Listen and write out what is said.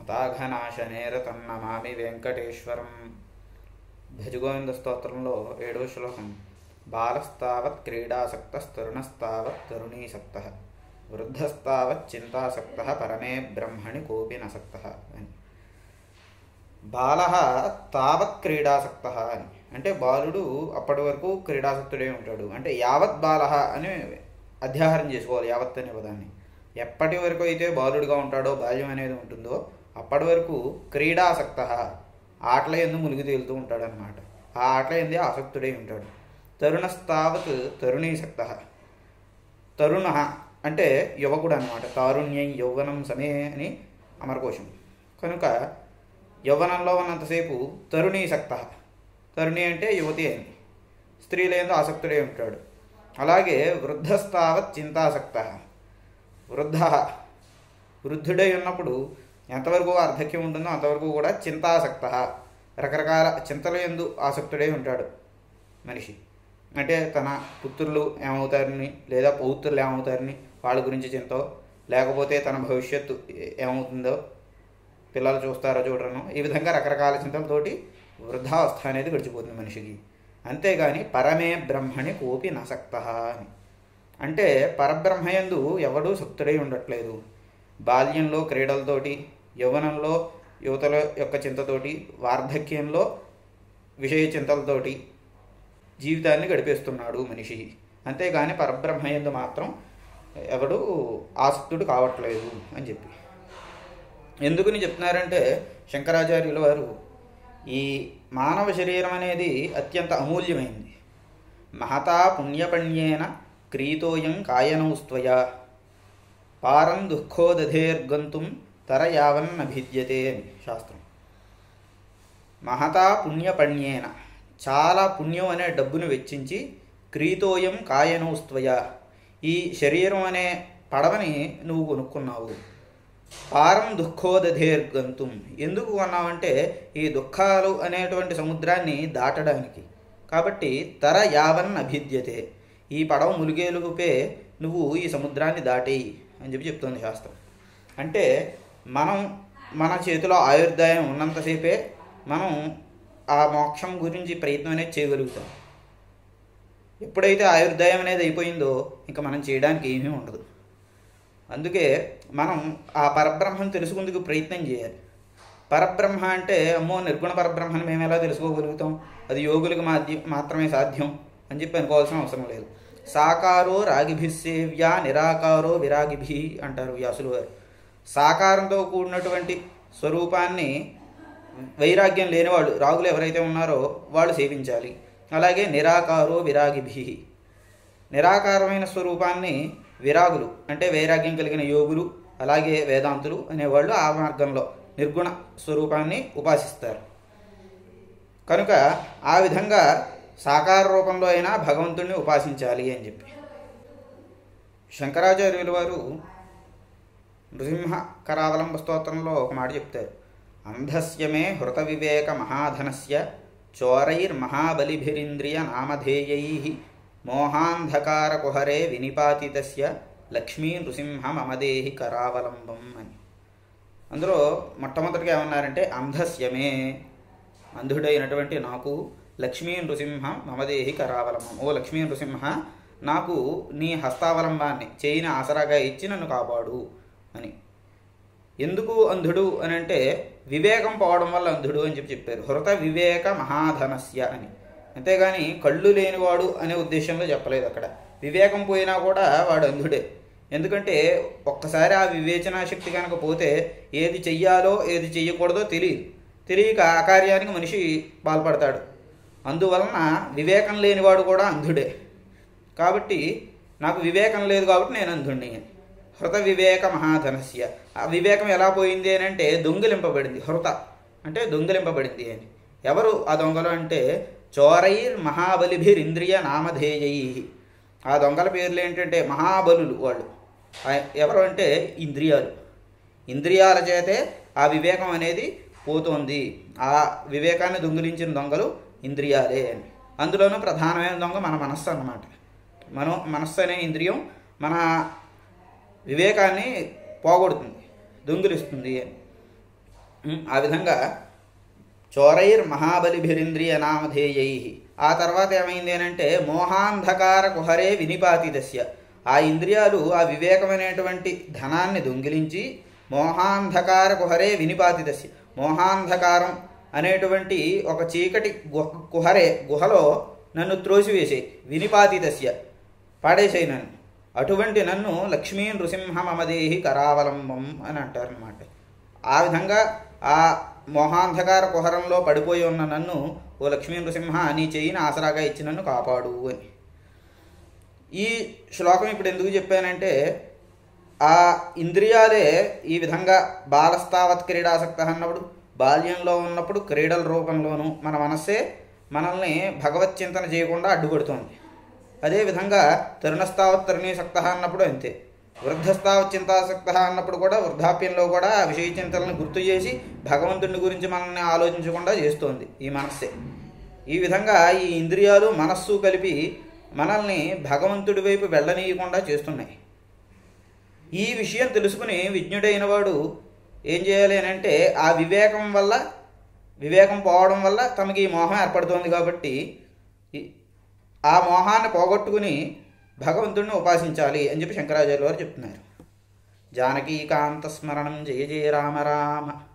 మతాఘనాశనేరతం నమామి వెంకటేశ్వరం భజగోవింద స్తోత్రంలో ఏడో శ్లోకం బాలస్తావత్ క్రీడాసక్తస్తరుణస్తావత్ తరుణీసక్త వృద్ధస్తావత్ చింతాసక్త పరమే బ్రహ్మణి కోపి నసక్త అని బాల తావత్ క్రీడాసక్త అని అంటే బాలుడు అప్పటి వరకు క్రీడాసక్తుడే ఉంటాడు అంటే యావత్ బాల అని అధ్యాహారం చేసుకోవాలి యావత్ అనే పదాన్ని ఎప్పటి వరకు అయితే బాలుడిగా ఉంటాడో బాల్యం అనేది ఉంటుందో అప్పటి వరకు క్రీడాసక్త ఆటల ఎందు మునిగి తేలుతూ ఉంటాడనమాట ఆ ఆటల ఎందే ఆసక్తుడై ఉంటాడు తరుణస్తావత్ తరుణీసక్త తరుణ అంటే యువకుడు అనమాట తారుణ్యం యౌవనం సమే అని అమరకోశం కనుక యవ్వనంలో ఉన్నంతసేపు తరుణీసక్త తరుణి అంటే యువతి అని స్త్రీలందు ఆసక్తుడే ఉంటాడు అలాగే వృద్ధస్తావత్ చింతాసక్త వృద్ధ వృద్ధుడై ఉన్నప్పుడు ఎంతవరకు వార్ధక్యం ఉంటుందో అంతవరకు కూడా చింతాసక్త రకరకాల చింతల ఎందు ఆసక్తుడై ఉంటాడు మనిషి అంటే తన పుత్రులు ఏమవుతారని లేదా పౌత్రులు ఏమవుతారని వాళ్ళ గురించి చింతో లేకపోతే తన భవిష్యత్తు ఏమవుతుందో పిల్లలు చూస్తారో చూడరను ఈ విధంగా రకరకాల చింతలతోటి వృద్ధావస్థ అనేది గడిచిపోతుంది మనిషికి అంతేగాని పరమే బ్రహ్మణి కోపి నసక్త అని అంటే పరబ్రహ్మయందు ఎవడూ సక్తుడై ఉండట్లేదు బాల్యంలో క్రీడలతోటి యవ్వనంలో యువతల యొక్క చింతతోటి వార్ధక్యంలో విషయ చింతలతోటి జీవితాన్ని గడిపేస్తున్నాడు మనిషి అంతేగాని పరబ్రహ్మయందు మాత్రం ఎవడు ఆసక్తుడు కావట్లేదు అని చెప్పి ఎందుకని చెప్తున్నారంటే శంకరాచార్యుల వారు ఈ మానవ శరీరం అనేది అత్యంత అమూల్యమైంది మహతా పుణ్యపణ్యేన క్రీతోయం కాయనౌస్త్వయా పారం దుఃఖోదధేర్గంతుం తరయావన్నభిద్యతే అని శాస్త్రం మహతా పుణ్యపణ్యేన చాలా పుణ్యం అనే డబ్బును వెచ్చించి క్రీతోయం కాయనౌస్త్వయ ఈ శరీరం అనే పడవని నువ్వు కొనుక్కున్నావు పారం దుఃఖోదధేర్గంతుం ఎందుకు కొన్నావంటే ఈ దుఃఖాలు అనేటువంటి సముద్రాన్ని దాటడానికి కాబట్టి తర యావన్ అభిద్యతే ఈ పడవ ములిగేలుపే నువ్వు ఈ సముద్రాన్ని దాటేయి అని చెప్పి చెప్తుంది శాస్త్రం అంటే మనం మన చేతిలో ఆయుర్దాయం ఉన్నంతసేపే మనం ఆ మోక్షం గురించి ప్రయత్నం అనేది చేయగలుగుతాం ఎప్పుడైతే ఆయుర్దాయం అనేది అయిపోయిందో ఇంకా మనం చేయడానికి ఏమీ ఉండదు అందుకే మనం ఆ పరబ్రహ్మను తెలుసుకుందుకు ప్రయత్నం చేయాలి పరబ్రహ్మ అంటే అమ్మో నిర్గుణ పరబ్రహ్మని మేము ఎలా తెలుసుకోగలుగుతాం అది యోగులకు మాధ్య మాత్రమే సాధ్యం అని చెప్పి అనుకోవాల్సిన అవసరం లేదు సాకారో రాగిభిసేవ్యా నిరాకారో విరాగిభి అంటారు వ్యాసులు వారు సాకారంతో కూడినటువంటి స్వరూపాన్ని వైరాగ్యం లేనివాళ్ళు రాగులు ఎవరైతే ఉన్నారో వాళ్ళు సేవించాలి అలాగే నిరాకారో విరాగిభి నిరాకారమైన స్వరూపాన్ని విరాగులు అంటే వైరాగ్యం కలిగిన యోగులు అలాగే వేదాంతులు అనేవాళ్ళు ఆ మార్గంలో నిర్గుణ స్వరూపాన్ని ఉపాసిస్తారు కనుక ఆ విధంగా సాకార రూపంలో అయినా భగవంతుణ్ణి ఉపాసించాలి అని చెప్పి శంకరాచార్యుల వారు నృసింహ కరావలంబ స్తోత్రంలో ఒక మాట చెప్తారు అంధస్యమే హృత వివేక మహాధనస్య చోరైర్మహాబలిభిరింద్రియ నామధేయై మోహాంధకార కుహరే వినిపాతితస్య లక్ష్మీ నృసింహ మమదేహి కరావలంబం అని అందులో మొట్టమొదటిగా ఏమన్నారంటే అంధస్యమే అంధుడైనటువంటి నాకు లక్ష్మీ నృసింహ మమదేహి కరావలంబం ఓ లక్ష్మీ నృసింహ నాకు నీ హస్తావలంబాన్ని చేయిని ఆసరాగా ఇచ్చి నన్ను కాపాడు అని ఎందుకు అంధుడు అని అంటే వివేకం పోవడం వల్ల అంధుడు అని చెప్పి చెప్పారు హృత వివేక మహాధనస్య అని అంతేగాని కళ్ళు లేనివాడు అనే ఉద్దేశంలో చెప్పలేదు అక్కడ వివేకం పోయినా కూడా వాడు అంధుడే ఎందుకంటే ఒక్కసారి ఆ వివేచనా శక్తి కనుక పోతే ఏది చెయ్యాలో ఏది చెయ్యకూడదో తెలియదు తెలియక ఆ కార్యానికి మనిషి పాల్పడతాడు అందువలన వివేకం లేనివాడు కూడా అంధుడే కాబట్టి నాకు వివేకం లేదు కాబట్టి నేను అంధుడిని హృత వివేక మహాధనస్య ఆ వివేకం ఎలా పోయింది అని అంటే దొంగిలింపబడింది హృత అంటే దొంగిలింపబడింది అని ఎవరు ఆ దొంగలు అంటే చోరైర్ మహాబలిభిర్ ఇంద్రియ నామధేయై ఆ దొంగల పేర్లు ఏంటంటే మహాబలులు వాళ్ళు ఎవరు అంటే ఇంద్రియాలు ఇంద్రియాల చేతే ఆ వివేకం అనేది పోతోంది ఆ వివేకాన్ని దొంగిలించిన దొంగలు ఇంద్రియాలే అని అందులోనూ ప్రధానమైన దొంగ మన మనస్సు అన్నమాట మనం మనస్సు అనే ఇంద్రియం మన వివేకాన్ని పోగొడుతుంది దొంగిలిస్తుంది అని ఉమ్, ఆ విధంగా చోరైర్ మహాబలిభిరింద్రియ నామధేయై ఆ తర్వాత ఏమైంది అని అంటే మోహాంధకార కుహరే వినిపాతిదస్య ఆ ఇంద్రియాలు ఆ వివేకమైనటువంటి ధనాన్ని దొంగిలించి మోహాంధకార కుహరే వినిపాతిదస్య మోహాంధకారం అనేటువంటి ఒక చీకటి గుహ కుహరే గుహలో నన్ను త్రోసివేసే వినిపాతిదస్య పాడేసేయి నన్ను అటువంటి నన్ను లక్ష్మీ నృసింహ మమదేహి కరావలంబం అని అంటారనమాట ఆ విధంగా ఆ మోహాంధకార కుహరంలో పడిపోయి ఉన్న నన్ను ఓ లక్ష్మీ నృసింహ నీ చెయ్యిని ఆసరాగా ఇచ్చి నన్ను కాపాడు అని ఈ శ్లోకం ఇప్పుడు ఎందుకు చెప్పానంటే ఆ ఇంద్రియాలే ఈ విధంగా బాలస్తావత్ క్రీడాసక్త అన్నప్పుడు బాల్యంలో ఉన్నప్పుడు క్రీడల రూపంలోనూ మన మనస్సే మనల్ని భగవత్ చింతన చేయకుండా అడ్డుపడుతోంది అదేవిధంగా తరుణస్తావత్ తరుణీసక్త అన్నప్పుడు అంతే వృద్ధస్తావత్ చింతాసక్త అన్నప్పుడు కూడా వృద్ధాప్యంలో కూడా ఆ విషయ చింతలను గుర్తు చేసి భగవంతుని గురించి మనల్ని ఆలోచించకుండా చేస్తోంది ఈ మనస్సే ఈ విధంగా ఈ ఇంద్రియాలు మనస్సు కలిపి మనల్ని భగవంతుడి వైపు వెళ్ళనీయకుండా చేస్తున్నాయి ఈ విషయం తెలుసుకుని విజ్ఞుడైన వాడు ఏం చేయాలి అని అంటే ఆ వివేకం వల్ల వివేకం పోవడం వల్ల తమకి ఈ మోహం ఏర్పడుతోంది కాబట్టి ఈ- ఆ మోహాన్ని పోగొట్టుకుని భగవంతుడిని ఉపాసించాలి అని చెప్పి శంకరాచార్య వారు చెప్తున్నారు జానకీకాంత స్మరణం జయ జయ రామ రామ